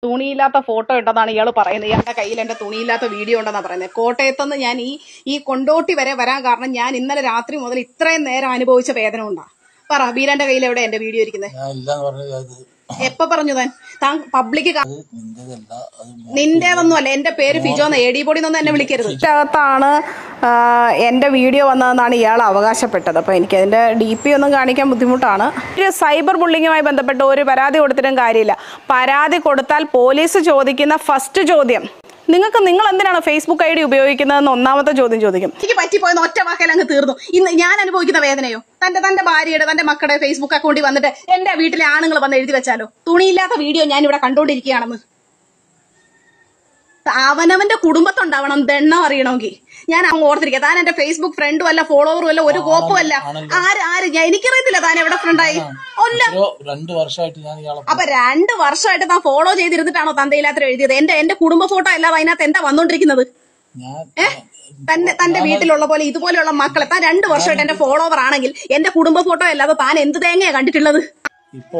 തുണിയില്ലാത്ത photo ഉണ്ടെന്നാണ് ഇയാൾ പറയുന്നത് ഇയാളുടെ കയ്യിൽ എന്റെ തുണിയില്ലാത്ത വീഡിയോ ഉണ്ടെന്നാണ് പറയുന്നത് കോട്ടയത്തുനിന്ന് ഞാൻ ഈ ഈ കൊണ്ടോട്ടി വരെ വരാൻ കാരണം ഞാൻ ഇന്നലെ രാത്രി മുതൽ ഇത്രയും നേരം അനുഭവിച്ച വേദന ഉണ്ടാ പറ ബീരന്റെ കയ്യിൽ എവിടെ എന്റെ വീഡിയോ ഇരിക്കുന്നത് ഞാൻ ഇല്ലാന്ന് പറഞ്ഞത് അത് എപ്പോ പറഞ്ഞു താൻ താൻ പബ്ലിക് അത് നിന്റേതല്ല അത് മോ- നിന്റേതൊന്നും അല്ല എന്റെ പേര് ഫിജോന്ന് എ ഡി ബോഡി എന്നൊന്നും എന്നെ വിളിക്കരുത് ഇതിനകത്താണ് എന്റെ വീഡിയോ വന്നതെന്നാണ് ഇയാൾ അവകാശപ്പെട്ടത് അപ്പൊ എനിക്ക് അതിന്റെ ഡി പി ഒന്നും കാണിക്കാൻ ബുദ്ധിമുട്ടാണ് ഒരു സൈബർ ബുള്ളിങ്ങുമായി ബന്ധപ്പെട്ട് ഒരു പരാതി കൊടുത്തിട്ടും കാര്യമില്ല പരാതി കൊടുത്താൽ പോലീസ് ചോദിക്കുന്ന ഫസ്റ്റ് ചോദ്യം നിങ്ങൾക്ക് നിങ്ങൾ എന്തിനാണ് ഫേസ്ബുക്ക് ഐ ഡി ഉപയോഗിക്കുന്നതെന്ന് ഒന്നാമത്തെ ചോദ്യം ചോദിക്കും എനിക്ക് പറ്റിപ്പോയെന്ന് ഒറ്റ വാക്കൽ അങ്ങ് തീർന്നു ഇന്ന് ഞാൻ അനുഭവിക്കുന്ന വേദനയോ തന്റെ തന്റെ ഭാര്യയുടെ തന്റെ മക്കളുടെ ഫേസ്ബുക്ക് അക്കൗണ്ടിൽ വന്നിട്ട് എന്റെ വീട്ടിലെ ആണുങ്ങൾ വന്ന് എഴുതി വെച്ചാലോ തുണിയില്ലാത്ത വീഡിയോ ഞാൻ ഇവിടെ കണ്ടുകൊണ്ടിരിക്കുകയാണെന്ന് അവനവന്റെ കുടുംബത്തുണ്ടാവണം ദണ്ണം അറിയണമെങ്കിൽ ഞാൻ അങ്ങ് ഓർത്തിരിക്കുക താൻ എന്റെ ഫേസ്ബുക്ക് ഫ്രണ്ടും അല്ല ഫോളോവറും അല്ല ഒരു കോപ്പും അല്ല ആര് ആര് ഞാൻ എനിക്കറിയത്തില്ല താൻ എവിടെ ഫ്രണ്ടായി അല്ല എത്രയോ രണ്ട് വർഷമായിട്ട് ഞാൻ ഇയാളെ അപ്പൊ രണ്ട് വർഷമായിട്ട് താൻ ഫോളോ ചെയ്തിരുന്നിട്ടാണോ തന്തയില്ലാത്ത എഴുതിയത് എന്റെ എന്റെ കുടുംബ ഫോട്ടോ അല്ലാതെ അതിനകത്ത് എന്താ വന്നോണ്ടിരിക്കുന്നത് ഞാൻ തന്നെ തന്റെ വീട്ടിലുള്ള പോലെ ഇതുപോലെയുള്ള മക്കളെ താൻ രണ്ട് വർഷമായിട്ട് എന്റെ ഫോളോവർ ആണെങ്കിൽ എന്റെ കുടുംബ ഫോട്ടോ അല്ലാതെ താൻ എന്ത് തേങ്ങയാ കണ്ടിട്ടുള്ളത് ഇപ്പോ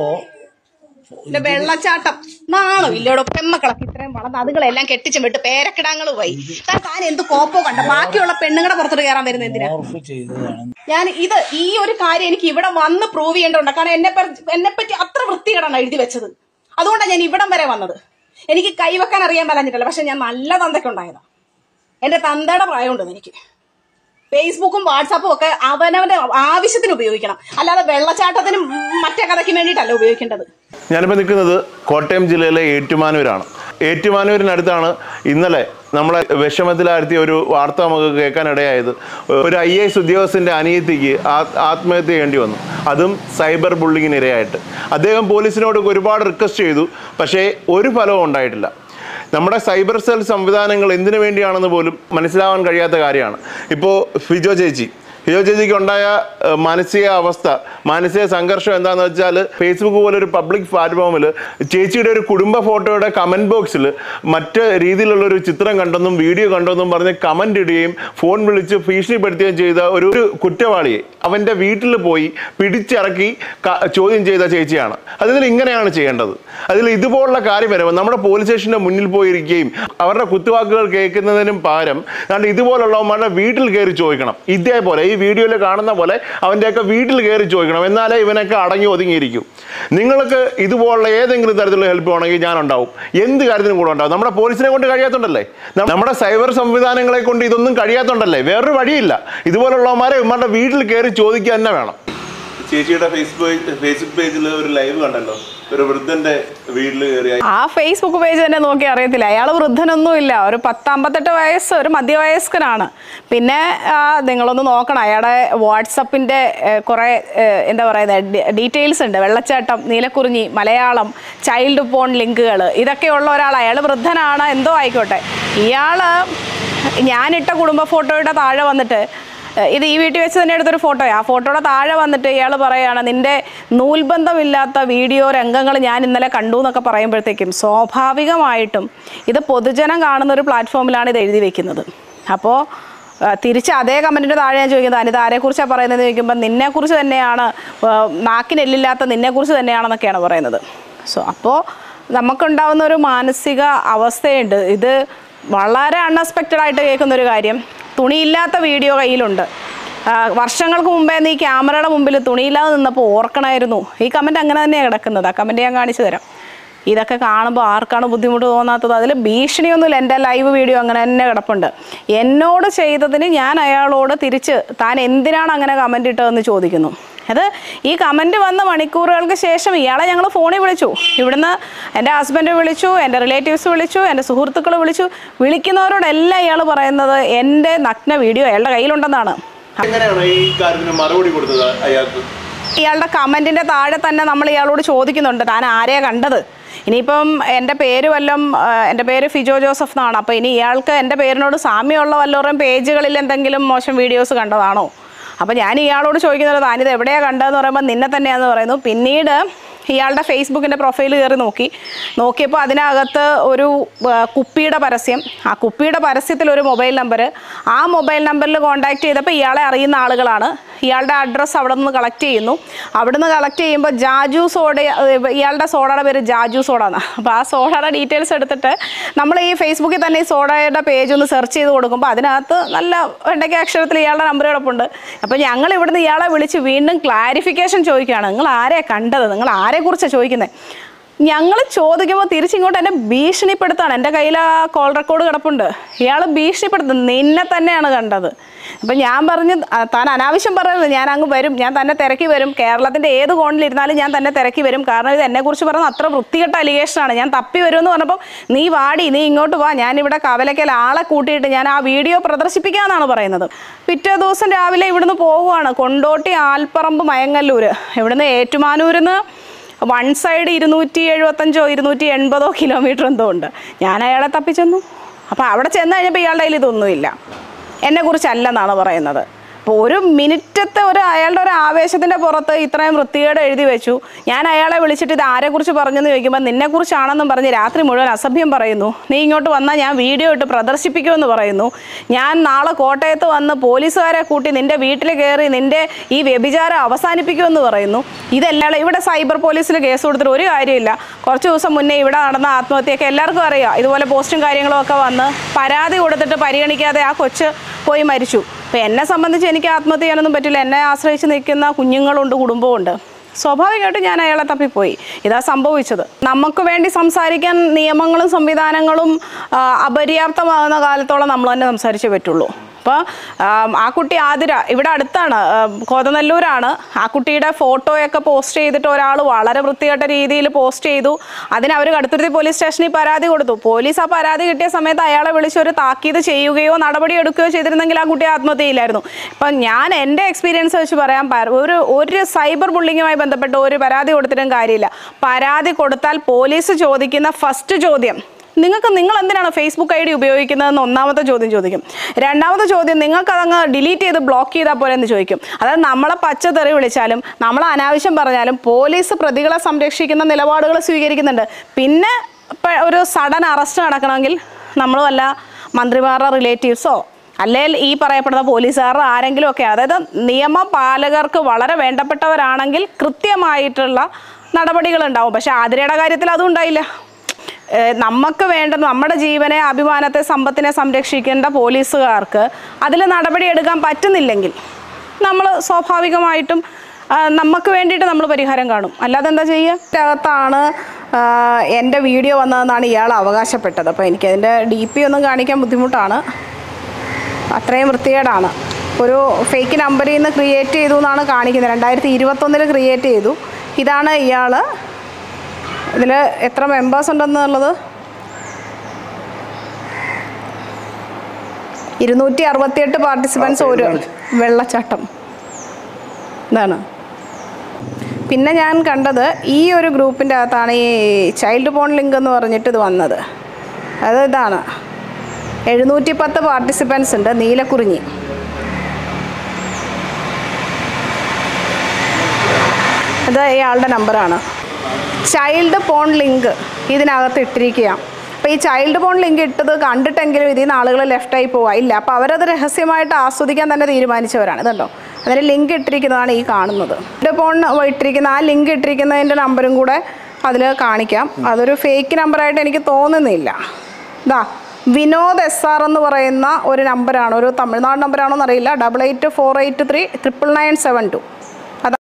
എന്റെ വെള്ളച്ചാട്ടം നാണോ ഇല്ലയോടോ പെമ്മക്കളൊക്കെ ഇത്രയും വളർന്ന് അതുങ്ങളെല്ലാം കെട്ടിച്ചും വിട്ട് പേരക്കിടാങ്ങൾ പോയി താൻ താൻ എന്ത് കോപ്പോ കണ്ട ബാക്കിയുള്ള പെണ്ണുങ്ങളുടെ പുറത്തോട്ട് കയറാൻ വരുന്നത് എന്തിനാ മോർഫ് ചെയ്തതാണ് ഞാൻ ഇത് ഈ ഒരു കാര്യം എനിക്ക് ഇവിടെ വന്ന് പ്രൂവ് ചെയ്യേണ്ടതുണ്ട് കാരണം എന്നെ എന്നെ പറ്റി അത്ര വൃത്തികേടാണ് എഴുതി വെച്ചത് അതുകൊണ്ടാണ് ഞാൻ ഇവിടം വരെ വന്നത് എനിക്ക് കൈവെക്കാൻ അറിയാൻ പലഞ്ഞിട്ടില്ല പക്ഷെ ഞാൻ നല്ല തന്തയ്ക്കുണ്ടായതാ എന്റെ തന്തയുടെ പ്രായമുണ്ട് എനിക്ക് ഫേസ്ബുക്കും വാട്സാപ്പും ഒക്കെ അവനവന്റെ ആവശ്യത്തിന് ഉപയോഗിക്കണം അല്ലാതെ വെള്ളച്ചാട്ടത്തിനും മറ്റേ കഥയ്ക്ക് വേണ്ടിയിട്ടല്ല ഉപയോഗിക്കേണ്ടത് ഞാനിപ്പോൾ നിൽക്കുന്നത് കോട്ടയം ജില്ലയിലെ ഏറ്റുമാനൂരാണ് ഏറ്റുമാനൂരിനടുത്താണ് ഇന്നലെ നമ്മളെ വിഷമത്തിലാഴ്ത്തിയ ഒരു വാർത്ത നമുക്ക് കേൾക്കാനിടയായത് ഒരു ഐ എസ് ഉദ്യോഗസ്ഥൻ്റെ അനിയത്തിക്ക് ആ- ആത്മഹത്യ ചെയ്യേണ്ടി വന്നു അതും സൈബർ ബുള്ളിങ്ങിന് ഇരയായിട്ട് അദ്ദേഹം പോലീസിനോട് ഒരുപാട് റിക്വസ്റ്റ് ചെയ്തു പക്ഷേ ഒരു ഫലവും ഉണ്ടായിട്ടില്ല നമ്മുടെ സൈബർ സെൽ സംവിധാനങ്ങൾ എന്തിനു വേണ്ടിയാണെന്ന് പോലും മനസ്സിലാവാൻ കഴിയാത്ത കാര്യമാണ് ഇപ്പോൾ ഫിജോ ചേച്ചി ഫിജോ ചേച്ചിക്ക് ഉണ്ടായ ഏഹ്, മാനസിക അവസ്ഥ മാനസിക സംഘർഷം എന്താണെന്ന് വെച്ചാൽ ഫേസ്ബുക്ക് പോലെ ഒരു പബ്ലിക് പ്ലാറ്റ്ഫോമിൽ ചേച്ചിയുടെ ഒരു കുടുംബ ഫോട്ടോയുടെ കമൻറ്റ് ബോക്സിൽ മറ്റ് രീതിയിലുള്ള ഒരു ചിത്രം കണ്ടെന്നും വീഡിയോ കണ്ടെന്നും പറഞ്ഞ് കമൻ്റ് ഇടുകയും ഫോൺ വിളിച്ച് ഭീഷണിപ്പെടുത്തുകയും ചെയ്ത ഒരു ഒരു കുറ്റവാളിയെ അവൻ്റെ വീട്ടിൽ പോയി പിടിച്ചിറക്കി ക- ചോദ്യം ചെയ്ത ചേച്ചിയാണ് അതിൽ ഇങ്ങനെയാണ് ചെയ്യേണ്ടത് അതിൽ ഇതുപോലുള്ള കാര്യം വരുമ്പോൾ നമ്മുടെ പോലീസ് സ്റ്റേഷന്റെ മുന്നിൽ പോയിരിക്കുകയും അവരുടെ കുത്തുവാക്കുകൾ കേൾക്കുന്നതിനും പകരം കാരണം ഇതുപോലുള്ളവന്മാരുടെ വീട്ടിൽ കയറി ചോദിക്കണം ഇതേപോലെ ഈ വീഡിയോയിൽ കാണുന്ന പോലെ അവൻ്റെയൊക്കെ വീട്ടിൽ കയറി ചോദിക്കണം എന്നാലേ ഇവനൊക്കെ അടങ്ങി ഒതുങ്ങിയിരിക്കും നിങ്ങൾക്ക് ഇതുപോലുള്ള ഏതെങ്കിലും തരത്തിലുള്ള ഹെൽപ്പ് വേണമെങ്കിൽ ഞാൻ ഉണ്ടാവും എന്ത് കാര്യത്തിനും കൂടെ ഉണ്ടാവും നമ്മുടെ പോലീസിനെ കൊണ്ട് കഴിയാത്തോണ്ടല്ലേ നം- നമ്മുടെ സൈബർ സംവിധാനങ്ങളെ കൊണ്ട് ഇതൊന്നും കഴിയാത്തോണ്ടല്ലേ വേറൊരു വഴിയില്ല ഇതുപോലുള്ളവന്മാരെ ഇവന്മാരുടെ വീട്ടിൽ കയറി ചോദിക്കുക തന്നെ വേണം ചേച്ചിയുടെ ഫേസ്ബുക്ക് ഫേസ്ബുക്ക് പേജിൽ ഒരു ലൈവ് കണ്ടല്ലോ ഒരു വൃദ്ധന്റെ വീട്ടിൽ കയറി ആ ഫേസ്ബുക്ക് പേജ് തന്നെ നോക്കി അറിയത്തില്ല അയാൾ വൃദ്ധനൊന്നുമില്ല ഒരു പത്തമ്പത്തെട്ട് വയസ്സ് ഒരു മധ്യവയസ്കനാണ് പിന്നെ ആ, നിങ്ങളൊന്ന് നോക്കണം അയാളുടെ വാട്സപ്പിൻ്റെ കുറേ ഏഹ്, എന്താ പറയുന്നത് ഡീറ്റെയിൽസ് ഉണ്ട് വെള്ളച്ചാട്ടം നീലക്കുറിഞ്ഞി മലയാളം ചൈൽഡ് പോൺ ലിങ്കുകൾ ഇതൊക്കെയുള്ള ഒരാൾ അയാൾ വൃദ്ധനാണ് എന്തോ ആയിക്കോട്ടെ ഇയാൾ ഞാനിട്ട കുടുംബ ഫോട്ടോയുടെ താഴെ വന്നിട്ട് ഏഹ് ഇത് ഈ വീട്ടിൽ വെച്ച് തന്നെ എടുത്തൊരു ഫോട്ടോയാണ് ആ ഫോട്ടോയുടെ താഴെ വന്നിട്ട് ഇയാൾ പറയുകയാണ് നിന്റെ നൂൽബന്ധമില്ലാത്ത വീഡിയോ രംഗങ്ങൾ ഞാൻ ഇന്നലെ കണ്ടു എന്നൊക്കെ പറയുമ്പോഴത്തേക്കും സ്വാഭാവികമായിട്ടും ഇത് പൊതുജനം കാണുന്ന ഒരു പ്ലാറ്റ്ഫോമിലാണ് ഇത് എഴുതി വെക്കുന്നത് അപ്പോൾ തിരിച്ച് അതേ കമൻറ്റിൻ്റെ താഴെ ഞാൻ ചോദിക്കുന്നത് അനിത് ആരെക്കുറിച്ചാണ് പറയുന്നത് ചോദിക്കുമ്പോൾ നിന്നെക്കുറിച്ച് തന്നെയാണ് ഏഹ് നാക്കിനെല്ലില്ലാത്ത നിന്നെക്കുറിച്ച് തന്നെയാണെന്നൊക്കെയാണ് പറയുന്നത് സോ അപ്പോൾ നമുക്കുണ്ടാവുന്ന ഒരു മാനസിക അവസ്ഥയുണ്ട് ഇത് വളരെ അൺഎക്സ്പെക്റ്റഡ് ആയിട്ട് കേൾക്കുന്ന ഒരു കാര്യം തുണിയില്ലാത്ത വീഡിയോ കയ്യിലുണ്ട് ആ, വർഷങ്ങൾക്ക് മുമ്പേ നീ ക്യാമറയുടെ മുമ്പിൽ തുണിയില്ലാതെ നിന്നപ്പോൾ ഓർക്കണമായിരുന്നു ഈ കമൻറ്റ് അങ്ങനെ തന്നെയാണ് കിടക്കുന്നത് ആ കമൻറ്റ് ഞാൻ കാണിച്ചു തരാം ഇതൊക്കെ കാണുമ്പോൾ ആർക്കാണ് ബുദ്ധിമുട്ട് തോന്നാത്തത് അതിൽ ഭീഷണിയൊന്നുമില്ല എൻ്റെ ലൈവ് വീഡിയോ അങ്ങനെ തന്നെ കിടപ്പുണ്ട് എന്നോട് ചെയ്തതിന് ഞാൻ അയാളോട് തിരിച്ച് താൻ എന്തിനാണ് അങ്ങനെ കമൻ്റ് ഇട്ടതെന്ന് ചോദിക്കുന്നു അത് ഈ കമൻറ്റ് വന്ന മണിക്കൂറുകൾക്ക് ശേഷം ഇയാളെ ഞങ്ങൾ ഫോണിൽ വിളിച്ചു ഇവിടുന്ന് എൻ്റെ ഹസ്ബൻഡ് വിളിച്ചു എൻ്റെ റിലേറ്റീവ്സ് വിളിച്ചു എൻ്റെ സുഹൃത്തുക്കൾ വിളിച്ചു വിളിക്കുന്നവരോടെല്ലാം ഇയാൾ പറയുന്നത് എൻ്റെ നഗ്ന വീഡിയോ അയാളുടെ കയ്യിലുണ്ടെന്നാണ് എങ്ങനെയാണ് ഈ കാര്യത്തിന് മറുപടി കൊടുത്തത് അയാൾക്ക് ഇയാളുടെ കമൻറ്റിൻ്റെ താഴെ തന്നെ നമ്മൾ ഇയാളോട് ചോദിക്കുന്നുണ്ട് താൻ ആരെയാ കണ്ടത് ഇനിയിപ്പം എൻ്റെ പേര് വല്ലതും ആ, എൻ്റെ പേര് ഫിജോ ജോസഫ് എന്നാണ് അപ്പോൾ ഇനി ഇയാൾക്ക് എൻ്റെ പേരിനോട് സാമ്യമുള്ള വല്ലവരുടെയും പേജുകളിൽ എന്തെങ്കിലും മോശം വീഡിയോസ് കണ്ടതാണോ അപ്പോൾ ഞാൻ ഇയാളോട് ചോദിക്കുന്നത് താനിത് എവിടെയാണ് കണ്ടതെന്ന് പറയുമ്പോൾ നിന്നെ തന്നെയാണെന്ന് പറയുന്നു പിന്നീട് ഇയാളുടെ ഫേസ്ബുക്കിൻ്റെ പ്രൊഫൈൽ കയറി നോക്കി നോക്കിയപ്പോൾ അതിനകത്ത് ഒരു ആ, കുപ്പിയുടെ പരസ്യം ആ കുപ്പിയുടെ പരസ്യത്തിൽ ഒരു മൊബൈൽ നമ്പർ ആ മൊബൈൽ നമ്പറിൽ കോൺടാക്ട് ചെയ്തപ്പോൾ ഇയാളെ അറിയുന്ന ആളുകളാണ് ഇയാളുടെ അഡ്രസ്സ് അവിടെ നിന്ന് കളക്ട് ചെയ്യുന്നു അവിടെ നിന്ന് കളക്ട് ചെയ്യുമ്പോൾ ജാജു സോഡ ഏഹ് ഇയാളുടെ സോഡയുടെ പേര് ജാജു സോഡ എന്നാണ് അപ്പോൾ ആ സോഡയുടെ ഡീറ്റെയിൽസ് എടുത്തിട്ട് നമ്മൾ ഈ ഫേസ്ബുക്കിൽ തന്നെ ഈ സോഡയുടെ പേജ് ഒന്ന് സെർച്ച് ചെയ്ത് കൊടുക്കുമ്പോൾ അതിനകത്ത് നല്ല വെണ്ടയ്ക്ക അക്ഷരത്തിൽ ഇയാളുടെ നമ്പർ കിടപ്പുണ്ട് അപ്പോൾ ഞങ്ങൾ ഇവിടുന്ന് ഇയാളെ വിളിച്ച് വീണ്ടും ക്ലാരിഫിക്കേഷൻ ചോദിക്കുകയാണ് നിങ്ങൾ ആരെ കണ്ടത് നിങ്ങൾ ആരെക്കുറിച്ചാണ് ചോദിക്കുന്നത് ഞങ്ങൾ ചോദിക്കുമ്പോൾ തിരിച്ചിങ്ങോട്ട് എന്നെ ഭീഷണിപ്പെടുത്താണ് എൻ്റെ കയ്യിൽ ആ കോൾ റെക്കോർഡ് കിടപ്പുണ്ട് ഇയാൾ ഭീഷണിപ്പെടുത്തും നിന്നെ തന്നെയാണ് കണ്ടത് അപ്പം ഞാൻ പറഞ്ഞു "ആ, താൻ അനാവശ്യം പറയരുത് ഞാൻ അങ്ങ് വരും ഞാൻ തന്നെ തിരക്കി വരും കേരളത്തിൻ്റെ ഏത് കോണിലിരുന്നാലും ഞാൻ തന്നെ തിരക്കി വരും കാരണം ഇത് എന്നെക്കുറിച്ച് പറയുന്നത് അത്ര വൃത്തികെട്ട അലിഗേഷനാണ് ഞാൻ തപ്പി വരുമെന്ന് പറഞ്ഞപ്പോൾ നീ വാടി നീ ഇങ്ങോട്ട് വാ ഞാനിവിടെ കവലയ്ക്കൽ ആളെ കൂട്ടിയിട്ട് ഞാൻ ആ വീഡിയോ പ്രദർശിപ്പിക്കാമെന്നാണ് പറയുന്നത് പിറ്റേ ദിവസം രാവിലെ ഇവിടുന്ന് പോവുകയാണ് കൊണ്ടോട്ടി ആൽപ്പറമ്പ് മയങ്ങല്ലൂർ ഇവിടുന്ന് ഏറ്റുമാനൂരിൽ നിന്ന് വൺ സൈഡ് ഇരുന്നൂറ്റി എഴുപത്തഞ്ചോ ഇരുന്നൂറ്റി എൺപതോ കിലോമീറ്റർ എന്തോ ഉണ്ട് ഞാൻ അയാളെ തപ്പിച്ചെന്നു അപ്പോൾ അവിടെ ചെന്ന് കഴിഞ്ഞപ്പോൾ ഇയാളുടെ കയ്യിൽ ഇതൊന്നുമില്ല എന്നെക്കുറിച്ചല്ലെന്നാണ് പറയുന്നത് അപ്പോൾ ഒരു മിനിറ്റത്തെ ഒരു അയാളുടെ ഒരു ആവേശത്തിൻ്റെ പുറത്ത് ഇത്രയും വൃത്തികേട് എഴുതി വെച്ചു ഞാൻ അയാളെ വിളിച്ചിട്ട് ഇത് ആരെക്കുറിച്ച് പറഞ്ഞെന്ന് ചോദിക്കുമ്പോൾ നിന്നെക്കുറിച്ചാണെന്നും പറഞ്ഞ് രാത്രി മുഴുവൻ അസഭ്യം പറയുന്നു നീ ഇങ്ങോട്ട് വന്നാൽ ഞാൻ വീഡിയോ ഇട്ട് പ്രദർശിപ്പിക്കുമെന്ന് പറയുന്നു ഞാൻ നാളെ കോട്ടയത്ത് വന്ന് പോലീസുകാരെ കൂട്ടി നിന്റെ വീട്ടിൽ കയറി നിന്റെ ഈ വ്യഭിചാരം അവസാനിപ്പിക്കുമെന്ന് പറയുന്നു ഇതെല്ലാം ഇവിടെ സൈബർ പോലീസിൽ കേസ് കൊടുത്തിട്ട് ഒരു കാര്യമില്ല കുറച്ച് ദിവസം മുന്നേ ഇവിടെ നടന്ന ആത്മഹത്യയൊക്കെ എല്ലാവർക്കും അറിയാം ഇതുപോലെ പോസ്റ്റും കാര്യങ്ങളും ഒക്കെ വന്ന് പരാതി കൊടുത്തിട്ട് പരിഗണിക്കാതെ ആ കൊച്ച് പോയി മരിച്ചു അപ്പോൾ എന്നെ സംബന്ധിച്ച് എനിക്ക് ആത്മഹത്യ ചെയ്യാനൊന്നും പറ്റില്ല എന്നെ ആശ്രയിച്ച് നിൽക്കുന്ന കുഞ്ഞുങ്ങളുണ്ട് കുടുംബമുണ്ട് സ്വാഭാവികമായിട്ടും ഞാൻ അയാളെ തപ്പിപ്പോയി ഇതാ സംഭവിച്ചത് നമുക്ക് വേണ്ടി സംസാരിക്കാൻ നിയമങ്ങളും സംവിധാനങ്ങളും ആ, അപര്യാപ്തമാകുന്ന കാലത്തോളം നമ്മൾ തന്നെ സംസാരിച്ചേ പറ്റുള്ളൂ അപ്പോൾ ആ കുട്ടി ആതിര ഇവിടെ അടുത്താണ് ആ, കോതനല്ലൂരാണ് ആ കുട്ടിയുടെ ഫോട്ടോയൊക്കെ പോസ്റ്റ് ചെയ്തിട്ട് ഒരാൾ വളരെ വൃത്തികെട്ട രീതിയിൽ പോസ്റ്റ് ചെയ്തു അതിന് അവർ കടുത്തുരുത്തി പോലീസ് സ്റ്റേഷനിൽ പരാതി കൊടുത്തു പോലീസ് ആ പരാതി കിട്ടിയ സമയത്ത് അയാളെ വിളിച്ച് ഒരു താക്കീത് ചെയ്യുകയോ നടപടി എടുക്കുകയോ ചെയ്തിരുന്നെങ്കിൽ ആ കുട്ടി ആത്മഹത്യ ചെയ്യില്ലായിരുന്നു ഇപ്പം ഞാൻ എൻ്റെ എക്സ്പീരിയൻസ് വെച്ച് പറയാൻ പ- ഒരു ഒരു സൈബർ ബുള്ളിങ്ങുമായി ബന്ധപ്പെട്ട് ഒരു പരാതി കൊടുത്തിട്ടും കാര്യമില്ല പരാതി കൊടുത്താൽ പോലീസ് ചോദിക്കുന്ന ഫസ്റ്റ് ചോദ്യം നിങ്ങൾക്ക് നിങ്ങൾ എന്തിനാണ് ഫേസ്ബുക്ക് ഐ ഡി ഉപയോഗിക്കുന്നതെന്ന് ഒന്നാമത്തെ ചോദ്യം ചോദിക്കും രണ്ടാമത്തെ ചോദ്യം നിങ്ങൾക്ക് അതങ്ങ് ഡിലീറ്റ് ചെയ്ത് ബ്ലോക്ക് ചെയ്താൽ പോലെ എന്ന് ചോദിക്കും അതായത് നമ്മളെ പച്ചതെറി വിളിച്ചാലും നമ്മൾ അനാവശ്യം പറഞ്ഞാലും പോലീസ് പ്രതികളെ സംരക്ഷിക്കുന്ന നിലപാടുകൾ സ്വീകരിക്കുന്നുണ്ട് പിന്നെ ഇപ്പം ഒരു സഡൻ അറസ്റ്റ് നടക്കണമെങ്കിൽ നമ്മൾ വല്ല മന്ത്രിമാരുടെ റിലേറ്റീവ്സോ അല്ലെങ്കിൽ ഈ പറയപ്പെടുന്ന പോലീസുകാർ ആരെങ്കിലും ഒക്കെ അതായത് നിയമപാലകർക്ക് വളരെ വേണ്ടപ്പെട്ടവരാണെങ്കിൽ കൃത്യമായിട്ടുള്ള നടപടികളുണ്ടാവും പക്ഷെ ആതിരയുടെ കാര്യത്തിൽ അതും ഉണ്ടായില്ല ഏഹ് നമുക്ക് വേണ്ട നമ്മുടെ ജീവനെ അഭിമാനത്തെ സമ്പത്തിനെ സംരക്ഷിക്കേണ്ട പോലീസുകാർക്ക് അതിൽ നടപടിയെടുക്കാൻ പറ്റുന്നില്ലെങ്കിൽ നമ്മൾ സ്വാഭാവികമായിട്ടും ആ, നമുക്ക് വേണ്ടിയിട്ട് നമ്മൾ പരിഹാരം കാണും അല്ലാതെ എന്താ ചെയ്യുക അകത്താണ് എൻ്റെ വീഡിയോ വന്നതെന്നാണ് ഇയാൾ അവകാശപ്പെട്ടത് അപ്പോൾ എനിക്കതിൻ്റെ ഡി പി ഒന്നും കാണിക്കാൻ ബുദ്ധിമുട്ടാണ് അത്രയും വൃത്തികേടാണ് ഒരു ഫേക്ക് നമ്പറിൽ നിന്ന് ക്രിയേറ്റ് ചെയ്തു എന്നാണ് കാണിക്കുന്നത് രണ്ടായിരത്തി ഇരുപത്തൊന്നിൽ ക്രിയേറ്റ് ചെയ്തു ഇതാണ് ഇയാൾ ഇതിൽ എത്ര മെമ്പേഴ്സ് ഉണ്ടെന്നുള്ളത് ഇരുന്നൂറ്റി അറുപത്തിയെട്ട് പാർട്ടിസിപ്പൻസ് ഒരു വെള്ളച്ചാട്ടം ഇതാണ് പിന്നെ ഞാൻ കണ്ടത് ഈ ഒരു ഗ്രൂപ്പിൻ്റെ അകത്താണ് ഈ ചൈൽഡ് പോൺ ലിങ്ക് എന്ന് പറഞ്ഞിട്ട് ഇത് വന്നത് അത് ഇതാണ് എഴുന്നൂറ്റി പത്ത് പാർട്ടിസിപ്പൻസ് ഉണ്ട് നീലക്കുറിഞ്ഞി ഇത് ഇയാളുടെ നമ്പറാണ് ചൈൽഡ് പോൺ ലിങ്ക് ഇതിനകത്ത് ഇട്ടിരിക്കുക അപ്പോൾ ഈ ചൈൽഡ് പോൺ ലിങ്ക് ഇട്ടത് കണ്ടിട്ടെങ്കിലും ഇതിൽ നിന്ന് ആളുകൾ ലെഫ്റ്റായി പോവാ ഇല്ല അപ്പോൾ അവരത് രഹസ്യമായിട്ട് ആസ്വദിക്കാൻ തന്നെ തീരുമാനിച്ചവരാണ് ഇതുണ്ടോ അതിന് ലിങ്ക് ഇട്ടിരിക്കുന്നതാണ് ഈ കാണുന്നത് ചൈൽഡ് പോൺ ഇട്ടിരിക്കുന്ന ആ ലിങ്ക് ഇട്ടിരിക്കുന്നതിൻ്റെ നമ്പറും കൂടെ അതിൽ കാണിക്കാം അതൊരു ഫേക്ക് നമ്പറായിട്ട് എനിക്ക് തോന്നുന്നില്ല ഇതാ വിനോദ് എസ് ആർ എന്ന് പറയുന്ന ഒരു നമ്പറാണ് ഒരു തമിഴ്നാട് നമ്പറാണോ എന്നറിയില്ല double eight four eight three triple nine seven to